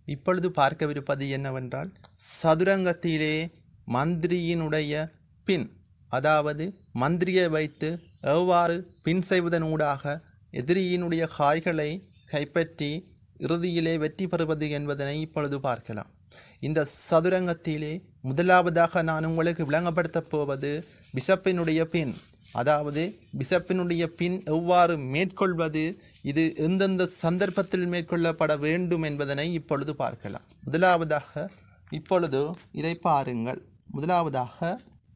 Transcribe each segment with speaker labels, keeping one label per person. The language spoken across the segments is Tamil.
Speaker 1: இப்பொழுது பார்க்கவிருப்பது என்னவென்றால் சதுரங்கத்திலே மந்திரியினுடைய பின் அதாவது மந்திரியை வைத்து எவ்வாறு பின் செய்வதன் ஊடாக எதிரியினுடைய காய்களை கைப்பற்றி இறுதியிலே வெற்றி பெறுவது என்பதனை இப்பொழுது பார்க்கலாம் இந்த சதுரங்கத்திலே முதலாவதாக நான் உங்களுக்கு விளங்கப்படுத்தப் போவது பிஷப்பினுடைய பின் அதாவது பிஷப்பினுடைய பின் எவ்வாறு மேற்கொள்வது இது எந்தெந்த சந்தர்ப்பத்தில் மேற்கொள்ளப்பட வேண்டும் என்பதனை இப்பொழுது பார்க்கலாம் முதலாவதாக இப்பொழுது இதை பாருங்கள் முதலாவதாக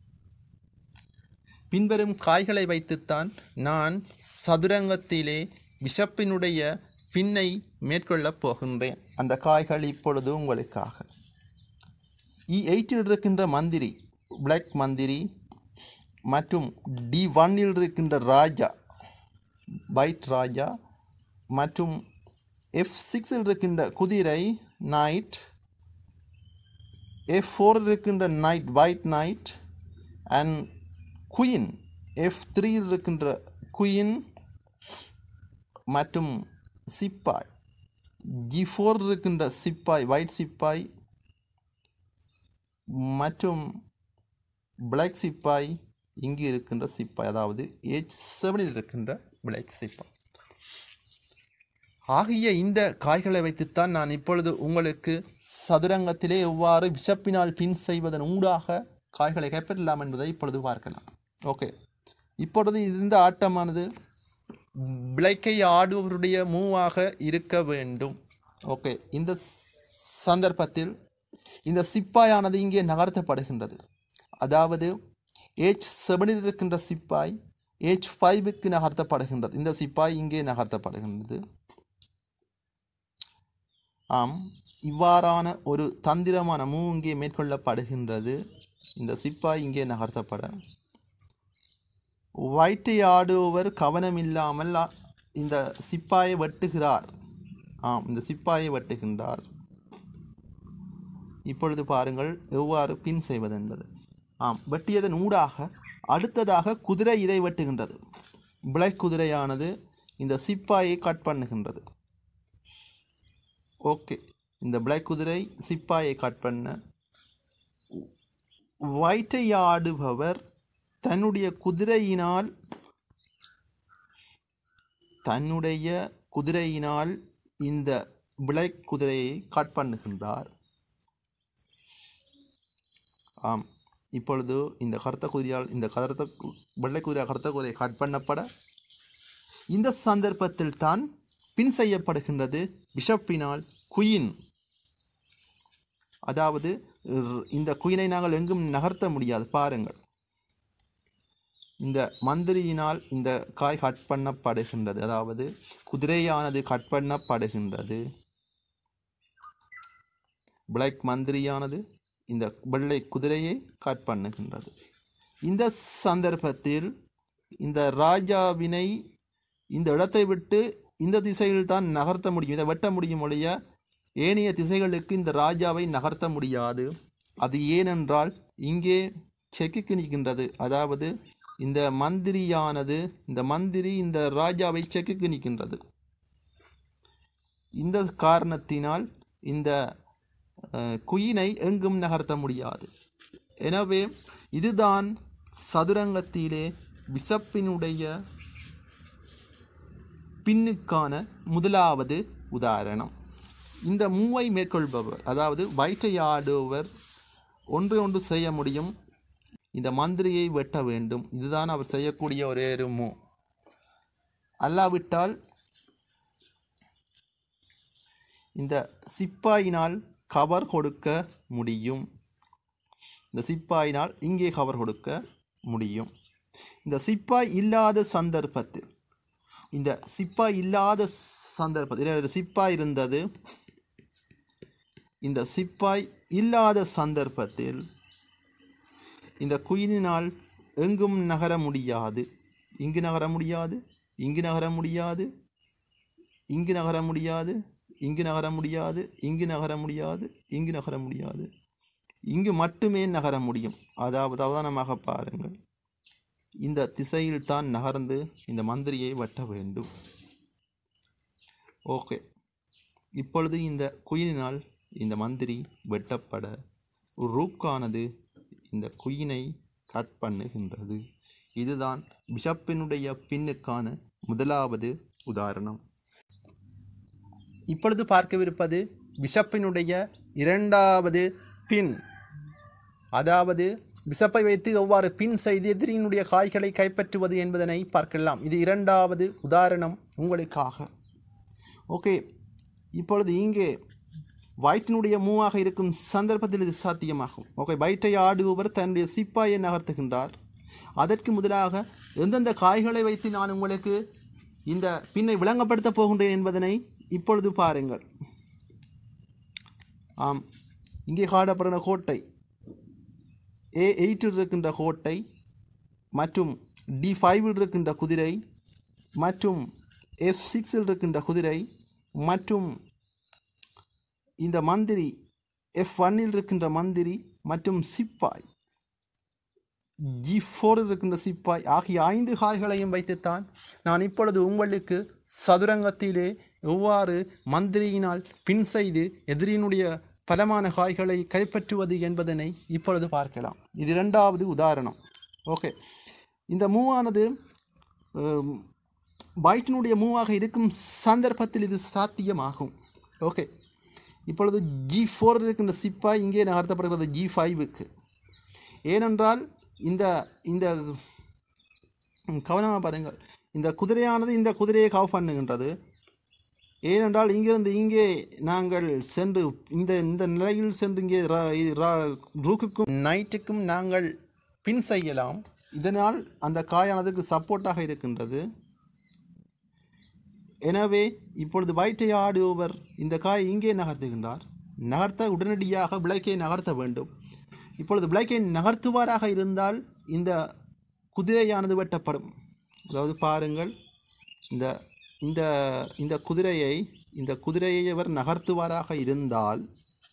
Speaker 1: பின்வரும் காய்களை வைத்துத்தான் நான் சதுரங்கத்திலே பிஷப்பினுடைய பின்னை மேற்கொள்ளப் போகின்றேன் அந்த காய்கள் இப்பொழுது உங்களுக்காக இ எயிட்டில் இருக்கின்ற மந்திரி பிளாக் மந்திரி மற்றும் டி ஒன்னில் இருக்கின்ற ராஜா பைட் ராஜா மற்றும் எஃப் சிக்ஸில் இருக்கின்ற குதிரை நைட் எஃப் ஃபோரில் இருக்கின்ற knight white knight and queen F த்ரீயில் இருக்கின்ற குயின் மற்றும் சிப்பாய் ஜி ஃபோர் இருக்கின்ற சிப்பாய் ஒயிட் சிப்பாய் மற்றும் பிளாக் சிப்பாய் இங்கு இருக்கின்ற சிப்பாய் அதாவது ஏச் செவனில் இருக்கின்ற பிளாக் சிப்பாய் ஆகிய இந்த காய்களை வைத்துத்தான் நான் இப்பொழுது உங்களுக்கு சதுரங்கத்திலே எவ்வாறு விஷப்பினால் பின் செய்வதன் ஊடாக காய்களை கைப்பற்றலாம் என்பதை இப்பொழுது பார்க்கலாம் ஓகே இப்பொழுது இந்த ஆட்டமானது பிளைக்கை ஆடுபவருடைய மூவாக இருக்க வேண்டும் ஓகே இந்த சந்தர்ப்பத்தில் இந்த சிப்பாயானது இங்கே நகர்த்தப்படுகின்றது அதாவது ஏச் செவனில் இருக்கின்ற சிப்பாய் ஏச் ஃபைவுக்கு நகர்த்தப்படுகின்றது இந்த சிப்பாய் இங்கே நகர்த்தப்படுகின்றது ஆம் இவ்வாறான ஒரு தந்திரமான மூவ் இங்கே மேற்கொள்ளப்படுகின்றது இந்த சிப்பாய் இங்கே நகர்த்தப்பட ஒயிட்டை ஆடுபவர் கவனமில்லாமல் அ- இந்த சிப்பாயை வெட்டுகிறார் ஆம் இந்த சிப்பாயை வெட்டுகின்றார் இப்பொழுது பாருங்கள் எவ்வாறு பின் செய்வது என்பது ஆம் வெட்டியதன் ஊடாக அடுத்ததாக குதிரை இதை வெட்டுகின்றது பிளாக் குதிரையானது இந்த சிப்பாயை கட் பண்ணுகின்றது ஓகே இந்த பிளாக் குதிரை சிப்பாயை கட் பண்ண ஒயிட்டை ஆடுபவர் தன்னுடைய குதிரையினால் தன்னுடைய குதிரையினால் இந்த பிளாக் குதிரையை கட் பண்ணுகின்றார் ஆம் இப்பொழுது இந்த கருத்த குதிரையால் இந்த கருத்த கு- வெள்ளை குதிரை கருத்த குதிரை கட் பண்ணப்பட இந்த சந்தர்ப்பத்தில் தான் பின் செய்யப்படுகின்றது பிஷப்பினால் குயின் அதாவது ர்- இந்த குயினை நாங்கள் எங்கும் நகர்த்த முடியாது பாருங்கள் இந்த மந்திரியினால் இந்த காய் கட் பண்ணப்படுகின்றது அதாவது குதிரையானது கட் பண்ணப்படுகின்றது பிளாக் மந்திரியானது இந்த வெள்ளை குதிரையை கட் பண்ணுகின்றது இந்த சந்தர்ப்பத்தில் இந்த ராஜாவினை இந்த இடத்தை விட்டு இந்த திசையில் தான் நகர்த்த முடியும் இதை வெட்ட முடியும் ஒழிய ஏனைய திசைகளுக்கு இந்த ராஜாவை நகர்த்த முடியாது அது ஏனென்றால் இங்கே செக்குக்கு நிற்கின்றது அதாவது இந்த மந்திரியானது இந்த மந்திரி இந்த ராஜாவை செக்குக்கு நிற்கின்றது இந்த காரணத்தினால் இந்த அஹ், குயினை எங்கும் நகர்த்த முடியாது எனவே இதுதான் சதுரங்கத்திலே பிசப்பினுடைய பின்னுக்கான முதலாவது உதாரணம் இந்த மூவை மேற்கொள்பவர் அதாவது வயிற்றை ஆடுபவர் ஒன்று ஒன்று செய்ய முடியும் இந்த மந்திரியை வெட்ட வேண்டும் இதுதான் அவர் செய்யக்கூடிய ஒரே ஒரு மூ அல்லாவிட்டால் இந்த சிப்பாயினால் கவர் கொடுக்க முடியும் இந்த சிப்பாயினால் இங்கே கவர் கொடுக்க முடியும் இந்த சிப்பாய் இல்லாத சந்தர்ப்பத்தில் இந்த சிப்பாய் இல்லாத சந்தர்ப்பத்தில் ஒரு சிப்பாய் இருந்தது இந்த சிப்பாய் இல்லாத சந்தர்ப்பத்தில் இந்த குயினினால் எங்கும் நகர முடியாது இங்கு நகர முடியாது இங்கு நகர முடியாது இங்கு நகர முடியாது இங்கு நகர முடியாது இங்கு நகர முடியாது இங்கு நகர முடியாது இங்கு மட்டுமே நகர முடியும் அதாவது அவதானமாக பாருங்கள் இந்த திசையில் தான் நகர்ந்து இந்த மந்திரியை வெட்ட வேண்டும் ஓகே இப்பொழுது இந்த குயிலினால் இந்த மந்திரி வெட்டப்பட ரூக்கானது இந்த குயினை கட் பண்ணுகின்றது இதுதான் பிஷப்பினுடைய பின்னுக்கான முதலாவது உதாரணம் இப்பொழுது பார்க்கவிருப்பது பிஷப்பினுடைய இரண்டாவது பின் அதாவது பிஷப்பை வைத்து எவ்வாறு பின் செய்து எதிரியினுடைய காய்களை கைப்பற்றுவது என்பதனை பார்க்கலாம் இது இரண்டாவது உதாரணம் உங்களுக்காக ஓகே இப்பொழுது இங்கே வயிற்றினுடைய மூவாக இருக்கும் சந்தர்ப்பத்தில் இது சாத்தியமாகும் ஓகே வயிற்றை ஆடுபவர் தன்னுடைய சிப்பாயை நகர்த்துகின்றார் அதற்கு முதலாக எந்தெந்த காய்களை வைத்து நான் உங்களுக்கு இந்த பின்னை விளங்கப்படுத்தப் போகின்றேன் என்பதனை இப்பொழுது பாருங்கள் ஆம் இங்கே காணப்படுகிற கோட்டை ஏ எயிட்டில் இருக்கின்ற கோட்டை மற்றும் டி ஃபைவில் இருக்கின்ற குதிரை மற்றும் எஃப் சிக்ஸில் இருக்கின்ற குதிரை மற்றும் இந்த மந்திரி எஃப் ஒன்னில் இருக்கின்ற மந்திரி மற்றும் சிப்பாய் ஜி ஃபோரில் இருக்கின்ற சிப்பாய் ஆகிய ஐந்து காய்களையும் வைத்துத்தான் நான் இப்பொழுது உங்களுக்கு சதுரங்கத்திலே எவ்வாறு மந்திரியினால் பின் செய்து எதிரியினுடைய பலமான காய்களை கைப்பற்றுவது என்பதனை இப்பொழுது பார்க்கலாம் இது இரண்டாவது உதாரணம் ஓகே இந்த மூவானது பைட்டினுடைய மூவாக இருக்கும் சந்தர்ப்பத்தில் இது சாத்தியமாகும் ஓகே இப்பொழுது ஜி ஃபோர் இருக்கின்ற சிப்பாய் இங்கே நகர்த்தப்படுகிறது ஜி ஃபைவுக்கு ஏனென்றால் இந்த இந்த கவனமாக பாருங்கள் இந்த குதிரையானது இந்த குதிரையை கவ் பண்ணுகின்றது ஏனென்றால் இங்கிருந்து இங்கே நாங்கள் சென்று இந்த இந்த நிலையில் சென்று இங்கே ரா- இ- ரா- ரூக்குக்கும் நைட்டுக்கும் நாங்கள் பின் செய்யலாம் இதனால் அந்த காயானதுக்கு சப்போர்ட்டாக இருக்கின்றது எனவே இப்பொழுது வயிற்றை ஆடுபவர் இந்த காய் இங்கே நகர்த்துகின்றார் நகர்த்த உடனடியாக விளக்கை நகர்த்த வேண்டும் இப்பொழுது விளக்கை நகர்த்துவாராக இருந்தால் இந்த குதிரையானது வெட்டப்படும் அதாவது பாருங்கள் இந்த இந்த இந்த குதிரையை இந்த குதிரையை அவர் நகர்த்துவாராக இருந்தால்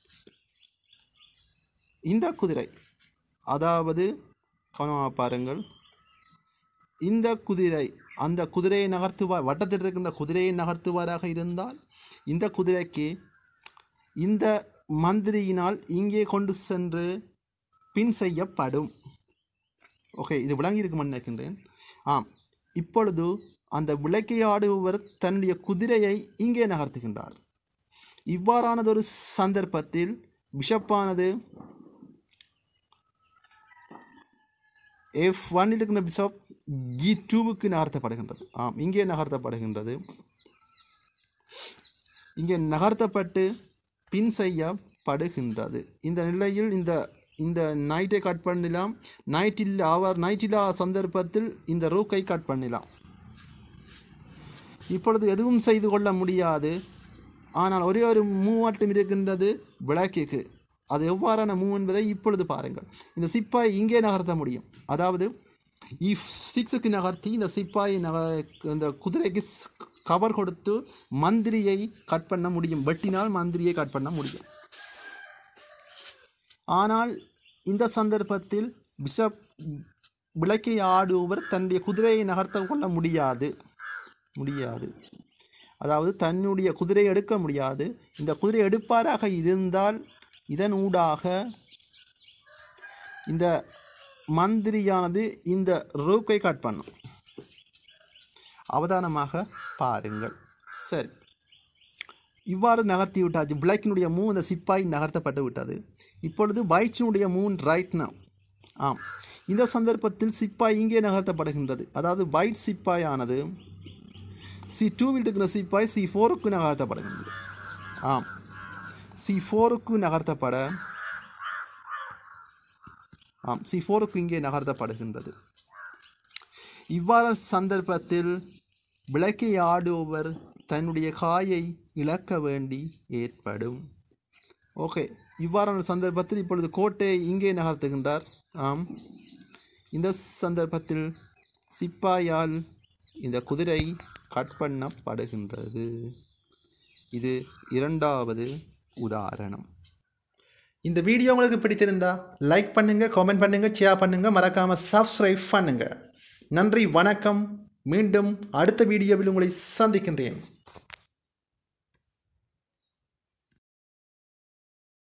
Speaker 1: இந்த குதிரை அதாவது கவனமாக பாருங்கள் இந்த குதிரை அந்த குதிரையை நகர்த்துவார் வட்டத்தில் இருக்கின்ற குதிரையை நகர்த்துவாராக இருந்தால் இந்த குதிரைக்கு இந்த மந்திரியினால் இங்கே கொண்டு சென்று பின் செய்யப்படும் ஓகே இது விளங்கி இருக்குமென்னு நினைக்கின்றேன் ஆம் இப்பொழுது அந்த விளக்கை ஆடுபவர் தன்னுடைய குதிரையை இங்கே நகர்த்துகின்றார் இவ்வாறானதொரு சந்தர்ப்பத்தில் பிஷப்பானது எஃப் ஒன்னில் இருக்கின்ற பிஷப் ஜி டூவுக்கு நகர்த்தப்படுகின்றது ஆம் இங்கே நகர்த்தப்படுகின்றது இங்கே நகர்த்தப்பட்டு பின் செய்யப்படுகின்றது இந்த நிலையில் இந்த இந்த நைட்டை கட் பண்ணலாம் நைட்டில் அவர் நைட்டில்லா சந்தர்ப்பத்தில் இந்த ரூக்கை கட் பண்ணலாம் இப்பொழுது எதுவும் செய்து கொள்ள முடியாது ஆனால் ஒரே ஒரு மூவ் மட்டும் இருக்கின்றது விளக்குக்கு அது எவ்வாறான மூவ் என்பதை இப்பொழுது பாருங்கள் இந்த சிப்பாய் இங்கே நகர்த்த முடியும் அதாவது இஃப் சிக்ஸுக்கு நகர்த்தி இந்த சிப்பாயை நக இந்த குதிரைக்கு கவர் கொடுத்து மந்திரியை கட் பண்ண முடியும் வெட்டினால் மந்திரியை கட் பண்ண முடியும் ஆனால் இந்த சந்தர்ப்பத்தில் பிஷப் விளக்கை ஆடுபவர் தன்னுடைய குதிரையை நகர்த்த கொள்ள முடியாது முடியாது அதாவது தன்னுடைய குதிரையை எடுக்க முடியாது இந்த குதிரை எடுப்பாராக இருந்தால் இதன் ஊடாக இந்த மந்திரியானது இந்த ரூக்கை கட் பண்ணும் அவதானமாக பாருங்கள் சரி இவ்வாறு நகர்த்தி விட்டாச்சு பிளாக்கினுடைய மூ இந்த சிப்பாய் நகர்த்தப்பட்டு விட்டது இப்பொழுது வைட்ஸினுடைய மூன் ரைட் நவ் ஆம் இந்த சந்தர்ப்பத்தில் சிப்பாய் இங்கே நகர்த்தப்படுகின்றது அதாவது வைட் சிப்பாயானது சி டூவில் இருக்கிற சிப்பாய் சி ஃபோருக்கு நகர்த்தப்படுகின்றது ஆம் சி ஃபோருக்கு நகர்த்தப்பட ஆம் சி ஃபோருக்கு இங்கே நகர்த்தப்படுகின்றது இவ்வாறு சந்தர்ப்பத்தில் விளக்கை ஆடுபவர் தன்னுடைய காயை இழக்க வேண்டி ஏற்படும் ஓகே இவ்வாறான சந்தர்ப்பத்தில் இப்பொழுது கோட்டையை இங்கே நகர்த்துகின்றார் ஆம் இந்த சந்தர்ப்பத்தில் சிப்பாயால் இந்த குதிரை கட் பண்ணப்படுகின்றது இது இரண்டாவது உதாரணம் இந்த வீடியோ உங்களுக்கு பிடித்திருந்தா லைக் பண்ணுங்கள் கமெண்ட் பண்ணுங்கள் ஷேர் பண்ணுங்கள் மறக்காமல் சப்ஸ்கிரைப் பண்ணுங்கள் நன்றி வணக்கம் மீண்டும் அடுத்த வீடியோவில் உங்களை சந்திக்கின்றேன்